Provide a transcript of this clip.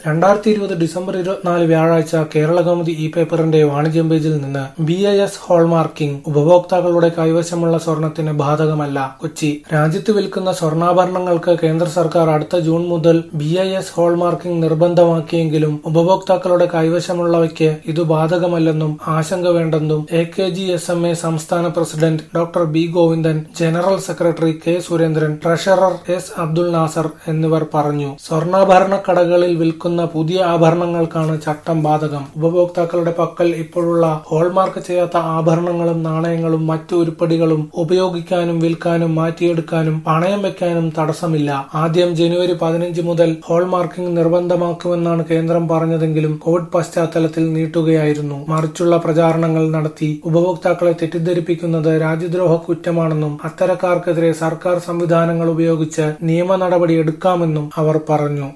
രണ്ടായിരത്തി ഇരുപത് ഡിസംബർ ഇരുപത്തിനാല് വ്യാഴാഴ്ച കേരള കൗമുദി ഇ പേപ്പറിന്റെ വാണിജ്യം പേജിൽ നിന്ന് ബി ഐ എസ് ഹോൾമാർക്കിംഗ് ഉപഭോക്താക്കളുടെ കൈവശമുള്ള സ്വർണത്തിന് ബാധകമല്ല കൊച്ചി രാജ്യത്ത് വിൽക്കുന്ന സ്വർണ്ണാഭരണങ്ങൾക്ക് കേന്ദ്ര സർക്കാർ അടുത്ത ജൂൺ മുതൽ ബി ഐ എസ് ഹോൾമാർക്കിംഗ് നിർബന്ധമാക്കിയെങ്കിലും ഉപഭോക്താക്കളുടെ കൈവശമുള്ളവയ്ക്ക് ഇത് ബാധകമല്ലെന്നും ആശങ്ക വേണ്ടെന്നും A K G S M A സംസ്ഥാന president doctor B Govindan general secretary K Surendran treasurer S Abdul Nasser എന്നിവർ പറഞ്ഞു സ്വർണ്ണാഭരണ കടകളിൽ വിൽക്കുന്ന പുതിയ ആഭരണങ്ങൾക്കാണ് ചട്ടം ബാധകം ഉപഭോക്താക്കളുടെ പക്കൽ ഇപ്പോഴുള്ള ഹോൾമാർക്ക് ചെയ്യാത്ത ആഭരണങ്ങളും നാണയങ്ങളും മറ്റു ഉരുപ്പടികളും ഉപയോഗിക്കാനും വിൽക്കാനും മാറ്റിയെടുക്കാനും പണയം വെക്കാനും തടസ്സമില്ല ആദ്യം ജനുവരി പതിനഞ്ച് മുതൽ ഹോൾമാർക്കിംഗ് നിർബന്ധമാക്കുമെന്നാണ് കേന്ദ്രം പറഞ്ഞതെങ്കിലും കോവിഡ് പശ്ചാത്തലത്തിൽ നീട്ടുകയായിരുന്നു മറിച്ചുള്ള പ്രചാരണങ്ങൾ നടത്തി ഉപഭോക്താക്കളെ തെറ്റിദ്ധരിപ്പിക്കുന്നത് രാജ്യദ്രോഹ കുറ്റമാണെന്നും അത്തരക്കാർക്കെതിരെ സർക്കാർ സംവിധാനങ്ങൾ ഉപയോഗിച്ച് നിയമ നടപടി എടുക്കാമെന്നും അവർ പറഞ്ഞു